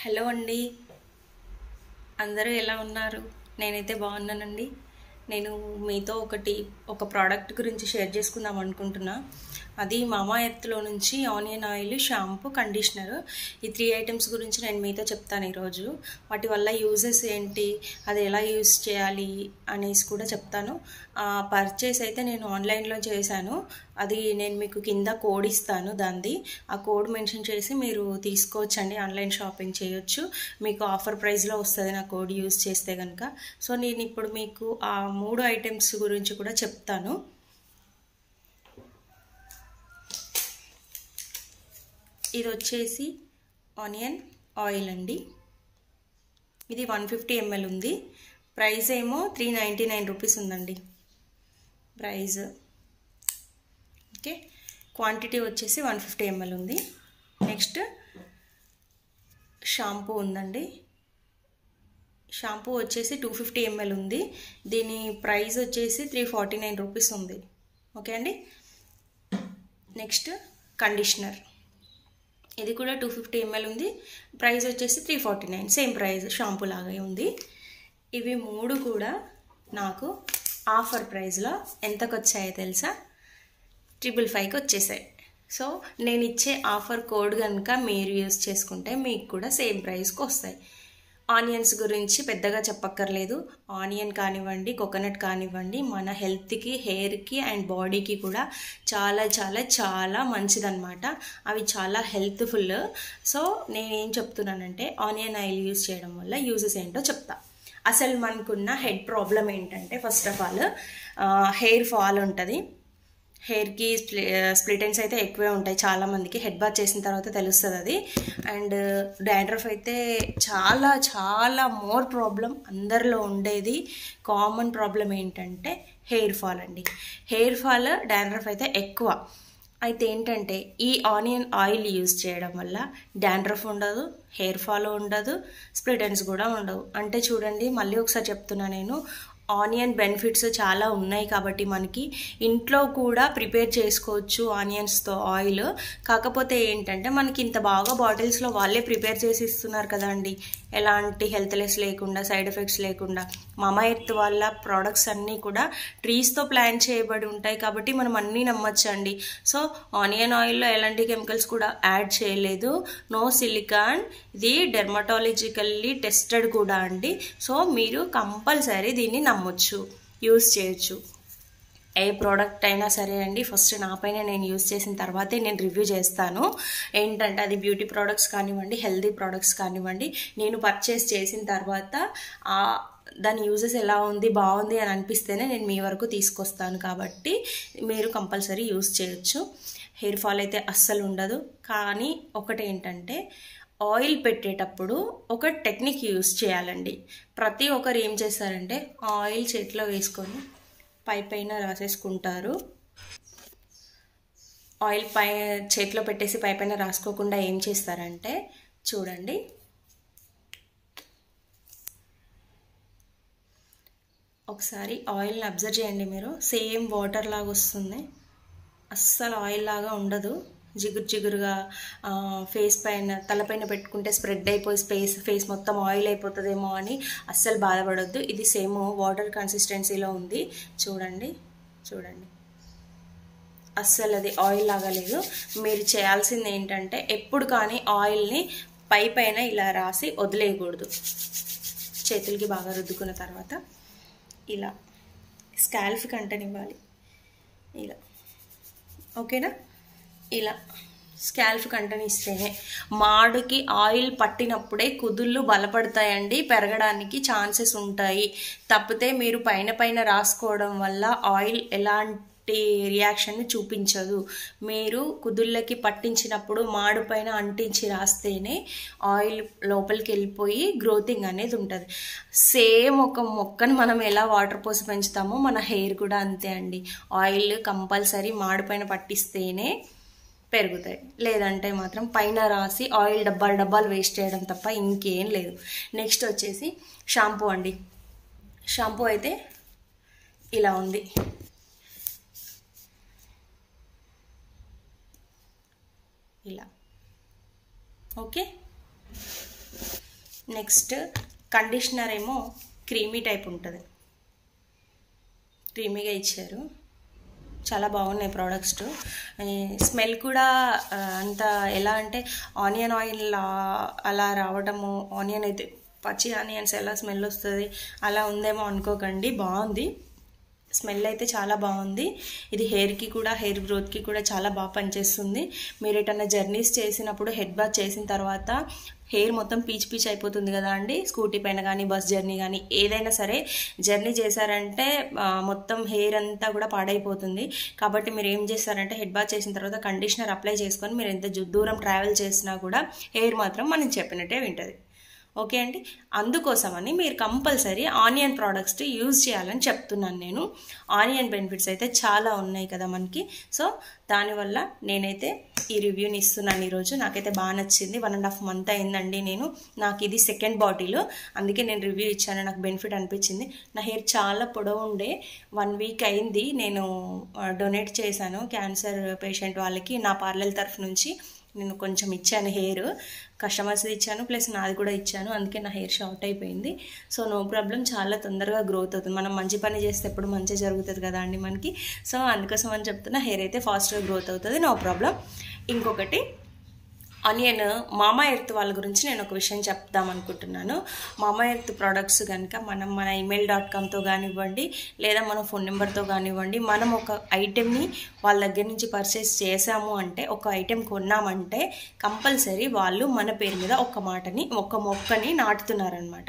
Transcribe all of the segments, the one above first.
hello అండి అందరూ ఎలా ఉన్నారు నేనైతే బాగున్నానండి నేను మీతో ఒకటి ఒక ప్రోడక్ట్ గురించి షేర్ చేసుకుందాం అనుకుంటున్నా అది మామా ఎర్త్లో నుంచి ఆనియన్ ఆయిల్ షాంపూ కండిషనర్ ఈ త్రీ ఐటమ్స్ గురించి నేను మీతో చెప్తాను ఈరోజు వాటి వల్ల యూజెస్ ఏంటి అది ఎలా యూజ్ చేయాలి అనేసి కూడా చెప్తాను పర్చేస్ అయితే నేను ఆన్లైన్లో చేశాను అది నేను మీకు కింద కోడ్ ఇస్తాను దాన్ని ఆ కోడ్ మెన్షన్ చేసి మీరు తీసుకోవచ్చండి ఆన్లైన్ షాపింగ్ చేయొచ్చు మీకు ఆఫర్ ప్రైస్లో వస్తుంది నా కోడ్ యూజ్ చేస్తే కనుక సో నేను ఇప్పుడు మీకు ఆ మూడు ఐటమ్స్ గురించి కూడా చెప్తాను ఇది వచ్చేసి ఆనియన్ ఆయిల్ అండి ఇది వన్ ఫిఫ్టీ ఎంఎల్ ఉంది ప్రైస్ ఏమో త్రీ నైంటీ నైన్ రూపీస్ ఉందండి ప్రైస్ ఓకే క్వాంటిటీ వచ్చేసి వన్ ఫిఫ్టీ ఎంఎల్ ఉంది నెక్స్ట్ షాంపూ ఉందండి షాంపూ వచ్చేసి టూ ఫిఫ్టీ ఎంఎల్ ఉంది దీని ప్రైస్ వచ్చేసి త్రీ ఫార్టీ నైన్ రూపీస్ ఉంది ఓకే అండి నెక్స్ట్ కండిషనర్ ఇది కూడా టూ ఫిఫ్టీ ఎంఎల్ ఉంది ప్రైస్ వచ్చేసి three forty nine same price shampoo లాగే ఉంది ఇవి మూడు కూడా నాకు ఆఫర్ ప్రైస్లో ఎంతకు వచ్చాయో తెలుసా ట్రిపుల్ ఫైవ్కి వచ్చేసాయి సో నేను ఇచ్చే ఆఫర్ కోడ్ కనుక మీరు యూస్ చేసుకుంటే మీకు కూడా సేమ్ ప్రైస్కి వస్తాయి ఆనియన్స్ గురించి పెద్దగా చెప్పక్కర్లేదు ఆనియన్ కానివ్వండి కోకోనట్ కానివ్వండి మన హెల్త్కి హెయిర్కి అండ్ బాడీకి కూడా చాలా చాలా చాలా మంచిదన్నమాట అవి చాలా హెల్త్ఫుల్ సో నేనేం చెప్తున్నానంటే ఆనియన్ ఆయిల్ యూజ్ చేయడం వల్ల యూజెస్ ఏంటో చెప్తా అసలు మనకున్న హెడ్ ప్రాబ్లం ఏంటంటే first of all hair fall ఉంటుంది హెయిర్కి స్ప్లి స్ప్లిటెన్స్ అయితే ఎక్కువే ఉంటాయి చాలామందికి హెడ్ బాత్ చేసిన తర్వాత తెలుస్తుంది అది అండ్ డాండ్రఫ్ అయితే చాలా చాలా మోర్ ప్రాబ్లం అందరిలో ఉండేది కామన్ ప్రాబ్లం ఏంటంటే హెయిర్ ఫాల్ అండి హెయిర్ ఫాల్ డాండ్రఫ్ అయితే ఎక్కువ అయితే ఏంటంటే ఈ ఆనియన్ ఆయిల్ యూజ్ చేయడం వల్ల డాండ్రఫ్ ఉండదు హెయిర్ ఫాల్ ఉండదు స్ప్లిటెన్స్ కూడా ఉండవు అంటే చూడండి మళ్ళీ ఒకసారి చెప్తున్నా నేను ఆనియన్ బెనిఫిట్స్ చాలా ఉన్నాయి కాబట్టి మనకి ఇంట్లో కూడా ప్రిపేర్ చేసుకోవచ్చు ఆనియన్స్తో ఆయిల్ కాకపోతే ఏంటంటే మనకి ఇంత బాగా బాటిల్స్లో వాళ్ళే ప్రిపేర్ చేసి ఇస్తున్నారు కదండి ఎలాంటి హెల్త్లెస్ లేకుండా సైడ్ ఎఫెక్ట్స్ లేకుండా మమ ఎర్త్ వాళ్ళ ప్రోడక్ట్స్ అన్నీ కూడా ట్రీస్తో ప్లాన్ చేయబడి ఉంటాయి కాబట్టి మనం అన్నీ నమ్మొచ్చండి సో ఆనియన్ ఆయిల్లో ఎలాంటి కెమికల్స్ కూడా యాడ్ చేయలేదు నో సిలికాన్ ఇది డెర్మటాలజికల్లీ టెస్టెడ్ కూడా అండి సో మీరు కంపల్సరీ దీన్ని నమ్మొచ్చు యూస్ చేయొచ్చు ఏ ప్రోడక్ట్ అయినా సరే అండి ఫస్ట్ నా పైన నేను యూస్ చేసిన తర్వాతే నేను రివ్యూ చేస్తాను ఏంటంటే అది బ్యూటీ ప్రోడక్ట్స్ కానివ్వండి హెల్దీ ప్రోడక్ట్స్ కానివ్వండి నేను పర్చేస్ చేసిన తర్వాత దాని యూజెస్ ఎలా ఉంది బాగుంది అని అనిపిస్తేనే నేను మీ వరకు తీసుకొస్తాను కాబట్టి మీరు కంపల్సరీ యూస్ చేయొచ్చు హెయిర్ ఫాల్ అయితే అస్సలు ఉండదు కానీ ఒకటి ఏంటంటే ఆయిల్ పెట్టేటప్పుడు ఒక టెక్నిక్ యూస్ చేయాలండి ప్రతి ఒక్కరు ఏం చేస్తారంటే ఆయిల్ చేతిలో వేసుకొని పై పైన రాసేసుకుంటారు ఆయిల్ పై చేతిలో పెట్టేసి పై పైన రాసుకోకుండా ఏం చేస్తారంటే చూడండి ఒకసారి ఆయిల్ని అబ్జర్వ్ చేయండి మీరు సేమ్ వాటర్ లాగా వస్తుంది అస్సలు ఆయిల్ లాగా ఉండదు జిగురు జిగురుగా ఫేస్ పైన తలపైన పెట్టుకుంటే స్ప్రెడ్ అయిపోయి స్పేస్ ఫేస్ మొత్తం ఆయిల్ అయిపోతుందేమో అని అస్సలు బాధపడొద్దు ఇది సేమ్ వాటర్ కన్సిస్టెన్సీలో ఉంది చూడండి చూడండి అస్సలు అది ఆయిల్ లాగా లేదు మీరు చేయాల్సింది ఏంటంటే ఎప్పుడు కానీ ఆయిల్ని పై పైన ఇలా రాసి వదిలేయకూడదు చేతులకి బాగా రుద్దుకున్న తర్వాత ఇలా స్కాల్ఫ్ కంటనివ్వాలి ఇలా ఓకేనా ఇలా స్కాల్ఫ్ కంటనిస్తేనే మాడుకి ఆయిల్ పట్టినప్పుడే కుదుళ్ళు బలపడతాయండి పెరగడానికి ఛాన్సెస్ ఉంటాయి తప్పితే మీరు పైన పైన రాసుకోవడం వల్ల ఆయిల్ ఎలాంటి రియాక్షన్ చూపించదు మీరు కుదుళ్ళకి పట్టించినప్పుడు మాడు పైన అంటించి రాస్తేనే ఆయిల్ లోపలికి వెళ్ళిపోయి గ్రోతింగ్ అనేది ఉంటుంది సేమ్ ఒక మొక్కను మనం ఎలా వాటర్ పోసి పెంచుతామో మన హెయిర్ కూడా అంతే అండి ఆయిల్ కంపల్సరీ మాడు పైన పట్టిస్తేనే పెరుగుతాయి లేదంటే మాత్రం పైన రాసి ఆయిల్ డబ్బాలు డబ్బాలు వేస్ట్ చేయడం తప్ప ఇంకేం లేదు నెక్స్ట్ వచ్చేసి షాంపూ అండి షాంపూ అయితే ఇలా ఉంది ఇలా ఓకే నెక్స్ట్ కండిషనర్ ఏమో క్రీమీ టైప్ ఉంటుంది క్రీమీగా ఇచ్చారు చాలా బాగున్నాయి ప్రోడక్ట్స్ స్మెల్ కూడా ఆ, అంత ఎలా అంటే ఆనియన్ ఆయిల్ అలా రావడము ఆనియన్ అయితే పచ్చి ఆనియన్స్ ఎలా స్మెల్ వస్తుంది అలా ఉందేమో అనుకోకండి బాగుంది స్మెల్ అయితే చాలా బాగుంది ఇది హెయిర్కి కూడా హెయిర్ గ్రోత్కి కూడా చాలా బాగా పనిచేస్తుంది మీరు ఎటన్నా జర్నీస్ చేసినప్పుడు హెడ్ బాత్ చేసిన తర్వాత హెయిర్ మొత్తం పీచ్ పీచ్ అయిపోతుంది కదా అండి స్కూటీ పైన కానీ బస్ జర్నీ కానీ ఏదైనా సరే జర్నీ చేశారంటే ఆ, మొత్తం హెయిర్ అంతా కూడా పాడైపోతుంది కాబట్టి మీరు ఏం చేస్తారంటే హెడ్ బాత్ చేసిన తర్వాత కండిషనర్ అప్లై చేసుకొని మీరు ఎంత జు- దూరం ట్రావెల్ చేసినా కూడా హెయిర్ మాత్రం మనం చెప్పినట్టే వింటుంది ఓకే అండి అందుకోసమని మీరు కంపల్సరీ ఆనియన్ ప్రోడక్ట్స్ యూజ్ చేయాలని చెప్తున్నాను నేను ఆనియన్ బెనిఫిట్స్ అయితే చాలా ఉన్నాయి కదా మనకి సో దానివల్ల నేనైతే ఈ రివ్యూని ఇస్తున్నాను ఈరోజు నాకైతే బాగా నచ్చింది వన్ అండ్ హాఫ్ మంత్ అయిందండి నేను నాకు ఇది సెకండ్ బాటిల్ అందుకే నేను రివ్యూ ఇచ్చాను నాకు బెనిఫిట్ అనిపించింది నా హెయిర్ చాలా పొడవు ఉండే వన్ వీక్ అయింది నేను డొనేట్ చేశాను క్యాన్సర్ పేషెంట్ వాళ్ళకి నా పార్లర్ తరఫు నుంచి నేను కొంచెం ఇచ్చాను హెయిర్ కస్టమర్స్ ఇచ్చాను ప్లస్ నాది కూడా ఇచ్చాను అందుకే నా హెయిర్ షార్ట్ అయిపోయింది సో నో ప్రాబ్లం చాలా తొందరగా గ్రోత్ అవుతుంది మనం మంచి పని చేస్తే ఎప్పుడు మంచి జరుగుతుంది కదా అండి మనకి సో అందుకోసం అని చెప్తున్నా హెయిర్ అయితే ఫాస్ట్గా గ్రోత్ అవుతుంది నో ప్రాబ్లం ఇంకొకటి ఆనియన్ మామా ఎర్త్ వాళ్ళ గురించి నేను ఒక విషయం చెప్దాం అనుకుంటున్నాను మామా ఎర్త్ ప్రోడక్ట్స్ కనుక మనం మన ఈమెయిల్ డాట్ కామ్తో కానివ్వండి లేదా మన ఫోన్ నెంబర్తో కానివ్వండి మనం ఒక ఐటెంని వాళ్ళ దగ్గర నుంచి పర్చేస్ చేసాము అంటే ఒక ఐటెం కొన్నామంటే కంపల్సరీ వాళ్ళు మన పేరు మీద ఒక మాటని ఒక మొక్కని నాటుతున్నారనమాట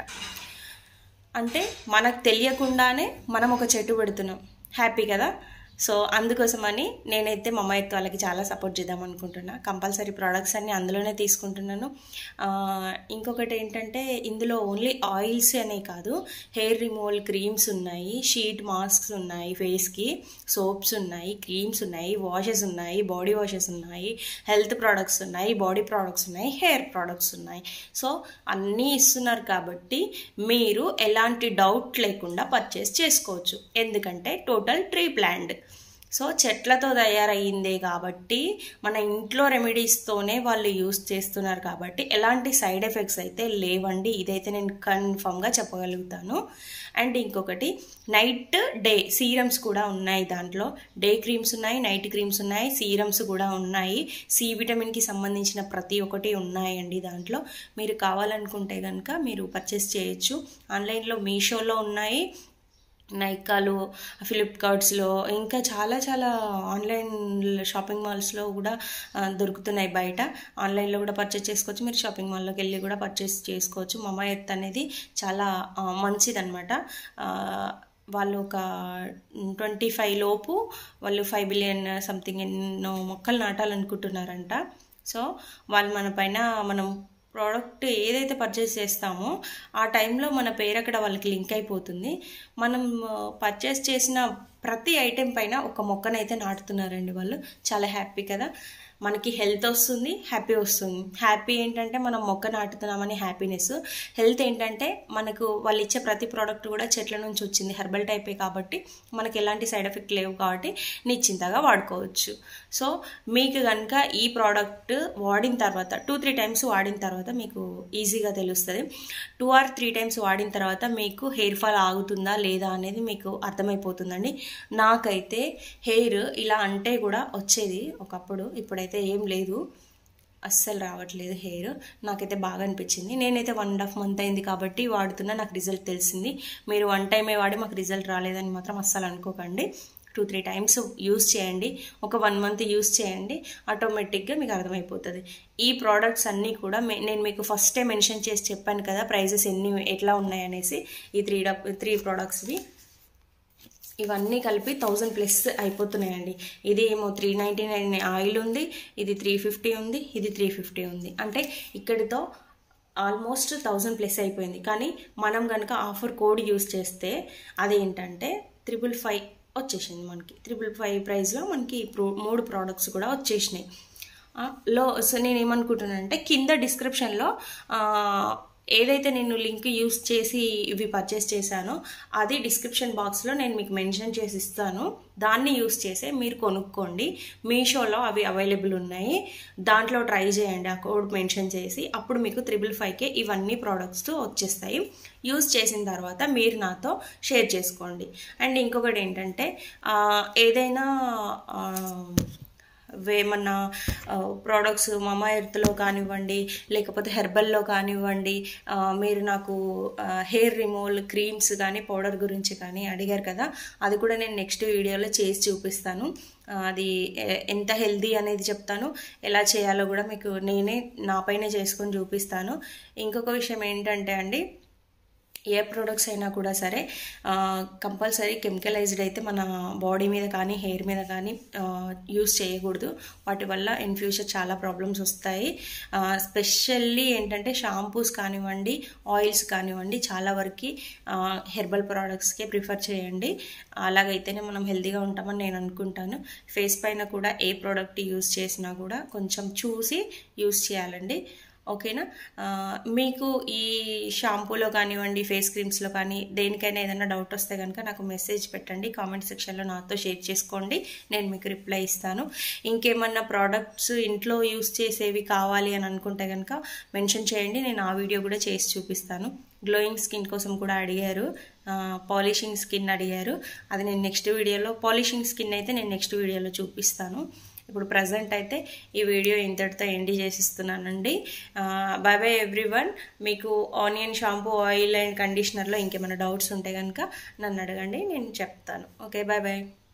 అంటే మనకు తెలియకుండానే మనం ఒక చెట్టు పెడుతున్నాం హ్యాపీ కదా సో అందుకోసమని నేనైతే మా అమ్మాయి వాళ్ళకి చాలా సపోర్ట్ చేద్దాం అనుకుంటున్నా కంపల్సరీ ప్రోడక్ట్స్ అన్ని అందులోనే తీసుకుంటున్నాను ఆ, ఇంకొకటి ఏంటంటే ఇందులో ఓన్లీ ఆయిల్స్ అనే కాదు హెయిర్ రిమూవల్ క్రీమ్స్ ఉన్నాయి షీట్ మాస్క్స్ ఉన్నాయి ఫేస్కి సోప్స్ ఉన్నాయి క్రీమ్స్ ఉన్నాయి వాషెస్ ఉన్నాయి బాడీ వాషెస్ ఉన్నాయి హెల్త్ ప్రోడక్ట్స్ ఉన్నాయి బాడీ ప్రోడక్ట్స్ ఉన్నాయి హెయిర్ ప్రోడక్ట్స్ ఉన్నాయి సో అన్నీ ఇస్తున్నారు కాబట్టి మీరు ఎలాంటి డౌట్ లేకుండా పర్చేస్ చేసుకోవచ్చు ఎందుకంటే టోటల్ ట్రీ ప్లాండ్ సో చెట్లతో తయారయ్యిందే కాబట్టి మన ఇంట్లో రెమెడీస్తోనే వాళ్ళు యూస్ చేస్తున్నారు కాబట్టి ఎలాంటి సైడ్ ఎఫెక్ట్స్ అయితే లేవండి ఇదైతే నేను కన్ఫర్మ్గా చెప్పగలుగుతాను అండ్ ఇంకొకటి నైట్ డే సీరమ్స్ కూడా ఉన్నాయి దాంట్లో డే క్రీమ్స్ ఉన్నాయి నైట్ క్రీమ్స్ ఉన్నాయి సీరమ్స్ కూడా ఉన్నాయి సి విటమిన్కి సంబంధించిన ప్రతి ఒక్కటి ఉన్నాయండి దాంట్లో మీరు కావాలనుకుంటే కనుక మీరు పర్చేస్ చేయొచ్చు ఆన్లైన్లో మీషోలో ఉన్నాయి నైకాలో ఫ్లిప్కార్ట్స్లో ఇంకా చాలా చాలా ఆన్లైన్ షాపింగ్ మాల్స్లో కూడా ఆ, దొరుకుతున్నాయి బయట ఆన్లైన్లో కూడా పర్చేస్ చేసుకోవచ్చు మీరు షాపింగ్ మాల్లోకి వెళ్ళి కూడా పర్చేస్ చేసుకోవచ్చు మమా ఎర్త్ అనేది చాలా మంచిదన్నమాట వాళ్ళు ఒక ట్వంటీ ఫైవ్ లోపు వాళ్ళు ఫైవ్ బిలియన్ సంథింగ్ ఎన్నో మొక్కలు నాటాలనుకుంటున్నారంట సో వాళ్ళు మన పైన మనం ప్రోడక్ట్ ఏదైతే పర్చేస్ చేస్తామో ఆ టైంలో మన పేరు అక్కడ వాళ్ళకి లింక్ అయిపోతుంది మనం పర్చేస్ చేసిన ప్రతి ఐటెం పైన ఒక మొక్కనైతే నాటుతున్నారండి వాళ్ళు చాలా హ్యాపీ కదా మనకి హెల్త్ వస్తుంది హ్యాపీ వస్తుంది హ్యాపీ ఏంటంటే మనం మొక్క నాటుతున్నామని హ్యాపీనెస్ హెల్త్ ఏంటంటే మనకు వాళ్ళు ఇచ్చే ప్రతి ప్రోడక్ట్ కూడా చెట్ల నుంచి వచ్చింది హెర్బల్ టైపే కాబట్టి మనకి ఎలాంటి సైడ్ ఎఫెక్ట్ లేవు కాబట్టి నిశ్చింతగా వాడుకోవచ్చు సో మీకు కనుక ఈ ప్రోడక్ట్ వాడిన తర్వాత టూ త్రీ టైమ్స్ వాడిన తర్వాత మీకు ఈజీగా తెలుస్తుంది టూ ఆర్ త్రీ టైమ్స్ వాడిన తర్వాత మీకు హెయిర్ ఫాల్ ఆగుతుందా లేదా అనేది మీకు అర్థమైపోతుందండి నాకైతే హెయిర్ ఇలా అంటే కూడా వచ్చేది ఒకప్పుడు ఇప్పుడైతే ఏం లేదు అస్సలు రావట్లేదు హెయిర్ నాకైతే బాగా అనిపించింది నేనైతే వన్ అండ్ హాఫ్ మంత్ అయింది కాబట్టి వాడుతున్నా నాకు రిజల్ట్ తెలిసింది మీరు వన్ టైమే వాడి మాకు రిజల్ట్ రాలేదని మాత్రం అస్సలు అనుకోకండి టూ త్రీ టైమ్స్ యూస్ చేయండి ఒక వన్ మంత్ యూస్ చేయండి ఆటోమేటిక్గా మీకు అర్థమైపోతుంది ఈ ప్రోడక్ట్స్ అన్నీ కూడా మే- నేను మీకు ఫస్టే మెన్షన్ చేసి చెప్పాను కదా ప్రైజెస్ ఎన్ని ఎట్లా ఉన్నాయనేసి ఈ త్రీ డబ్ త్రీ ప్రోడక్ట్స్వి ఇవన్నీ కలిపి థౌజండ్ ప్లస్ అయిపోతున్నాయండి ఇది ఏమో త్రీ నైంటీ నైన్ ఆయిల్ ఉంది ఇది త్రీ ఫిఫ్టీ ఉంది ఇది త్రీ ఫిఫ్టీ ఉంది అంటే ఇక్కడితో ఆల్మోస్ట్ థౌజండ్ ప్లస్ అయిపోయింది కానీ మనం కనుక ఆఫర్ కోడ్ యూస్ చేస్తే అదేంటంటే త్రిపుల్ ఫైవ్ వచ్చేసింది మనకి త్రిపుల్ ఫైవ్ ప్రైస్లో మనకి ఈ ప్రో మూడు ప్రోడక్ట్స్ కూడా వచ్చేసినాయి ఆ, లో సో నేను ఏమనుకుంటున్నానంటే కింద డిస్క్రిప్షన్లో ఏదైతే నేను లింక్ యూస్ చేసి ఇవి పర్చేస్ చేశానో అది డిస్క్రిప్షన్ బాక్స్లో నేను మీకు మెన్షన్ చేసి ఇస్తాను దాన్ని యూస్ చేసే మీరు కొనుక్కోండి మీషోలో అవి అవైలబుల్ ఉన్నాయి దాంట్లో ట్రై చేయండి ఆ కోడ్ మెన్షన్ చేసి అప్పుడు మీకు త్రిబుల్ ఫైవ్కే ఇవన్నీ ప్రోడక్ట్స్ వచ్చేస్తాయి యూస్ చేసిన తర్వాత మీరు నాతో షేర్ చేసుకోండి అండ్ ఇంకొకటి ఏంటంటే ఆ, ఏదైనా ఆ, ఏమన్నా ప్రోడక్ట్స్ మమా ఎర్త్లో కానివ్వండి లేకపోతే హెర్బల్లో కానివ్వండి ఆ, మీరు నాకు హెయిర్ రిమూవల్ క్రీమ్స్ కానీ పౌడర్ గురించి కానీ అడిగారు కదా అది కూడా నేను నెక్స్ట్ వీడియోలో చేసి చూపిస్తాను ఆ, అది ఎ- ఎంత హెల్దీ అనేది చెప్తాను ఎలా చేయాలో కూడా మీకు నేనే నా పైనే చేసుకొని చూపిస్తాను ఇంకొక విషయం ఏంటంటే అండి ఏ ప్రొడక్ట్స్ అయినా కూడా సరే కంపల్సరీ కెమికలైజ్డ్ అయితే మన బాడీ మీద కానీ హెయిర్ మీద కానీ యూస్ చేయకూడదు వాటి వల్ల ఇన్ ఫ్యూచర్ చాలా ప్రాబ్లమ్స్ వస్తాయి స్పెషల్లీ ఏంటంటే షాంపూస్ కానివ్వండి ఆయిల్స్ కానివ్వండి చాలా వరకు హెర్బల్ ప్రోడక్ట్స్కే ప్రిఫర్ చేయండి అలాగైతేనే మనం హెల్తీగా ఉంటామని నేను అనుకుంటాను ఫేస్ పైన కూడా ఏ ప్రోడక్ట్ యూస్ చేసినా కూడా కొంచెం చూసి యూస్ చేయాలండి ఓకేనా ఆ, మీకు ఈ షాంపూలో కానివ్వండి ఫేస్ క్రీమ్స్లో కానీ దేనికైనా ఏదైనా డౌట్ వస్తే కనుక నాకు మెసేజ్ పెట్టండి కామెంట్ సెక్షన్లో నాతో షేర్ చేసుకోండి నేను మీకు రిప్లై ఇస్తాను ఇంకేమన్నా ప్రోడక్ట్స్ ఇంట్లో యూస్ చేసేవి కావాలి అని అనుకుంటే కనుక మెన్షన్ చేయండి నేను ఆ వీడియో కూడా చేసి చూపిస్తాను గ్లోయింగ్ స్కిన్ కోసం కూడా అడిగారు పాలిషింగ్ స్కిన్ అడిగారు అది నేను నెక్స్ట్ వీడియోలో పాలిషింగ్ స్కిన్ అయితే నేను నెక్స్ట్ వీడియోలో చూపిస్తాను ఇప్పుడు ప్రజెంట్ అయితే ఈ వీడియో ఇంతటితో ఎండి చేసిస్తున్నానండి బాయ్ బాయ్ ఎవ్రీవన్ మీకు ఆనియన్ షాంపూ ఆయిల్ అండ్ కండిషనర్లో ఇంకేమైనా డౌట్స్ ఉంటే కనుక నన్ను అడగండి నేను చెప్తాను ఓకే బాయ్ బాయ్